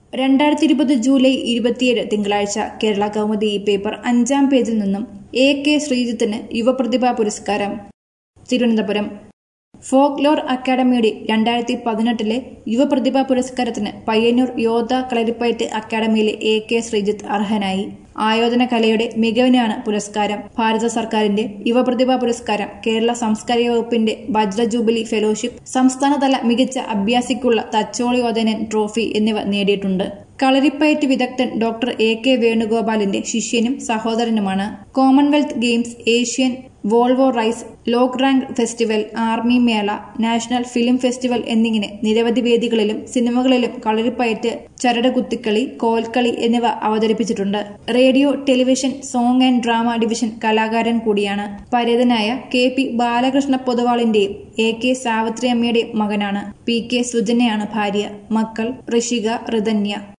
രണ്ടായിരത്തി ഇരുപത് ജൂലൈ ഇരുപത്തിയേഴ് തിങ്കളാഴ്ച കേരള കൗമുദി ഈ പേപ്പർ അഞ്ചാം പേജിൽ നിന്നും എ കെ ശ്രീജിത്തിന് യുവപ്രതിഭാ പുരസ്കാരം തിരുവനന്തപുരം ഫോക്ലോർ അക്കാദമിയുടെ രണ്ടായിരത്തി പതിനെട്ടിലെ യുവപ്രതിഭാ പുരസ്കാരത്തിന് പയ്യന്നൂർ യോധ കളരിപ്പയറ്റ് അക്കാദമിയിലെ എ കെ ശ്രീജിത്ത് അർഹനായി ആയോധന കലയുടെ മികവിനാണ് പുരസ്കാരം ഭാരത സർക്കാരിന്റെ യുവപ്രതിഭാ പുരസ്കാരം കേരള സാംസ്കാരിക വകുപ്പിന്റെ വജ്ര ജൂബിലി ഫെലോഷിപ്പ് സംസ്ഥാനതല മികച്ച അഭ്യാസിക്കുള്ള തച്ചോളിയോധനൻ ട്രോഫി എന്നിവ നേടിയിട്ടുണ്ട് കളരിപ്പയറ്റ് വിദഗ്ധൻ ഡോക്ടർ എ കെ വേണുഗോപാലിന്റെ ശിഷ്യനും സഹോദരനുമാണ് Commonwealth Games Asian Volvo race Lok Rang festival army മേള നാഷണൽ ഫിലിം ഫെസ്റ്റിവൽ എന്നിങ്ങനെ നിരവധി വേദികളിലും സിനിമകളിലും കളരിപ്പയറ്റ് ചരട് കുത്തിക്കളി കോൽക്കളി എന്നിവ അവതരിപ്പിച്ചിട്ടുണ്ട് radio television song and drama division കലാകാരൻ കൂടിയാണ് പരേതനായ കെ പി ബാലകൃഷ്ണ പൊതുവാളിന്റെയും എ കെ സാവിത്രി അമ്മയുടെയും മകനാണ് പി കെ സുജനയാണ് ഭാര്യ മക്കൾ ഋഷിക ഋതന്യ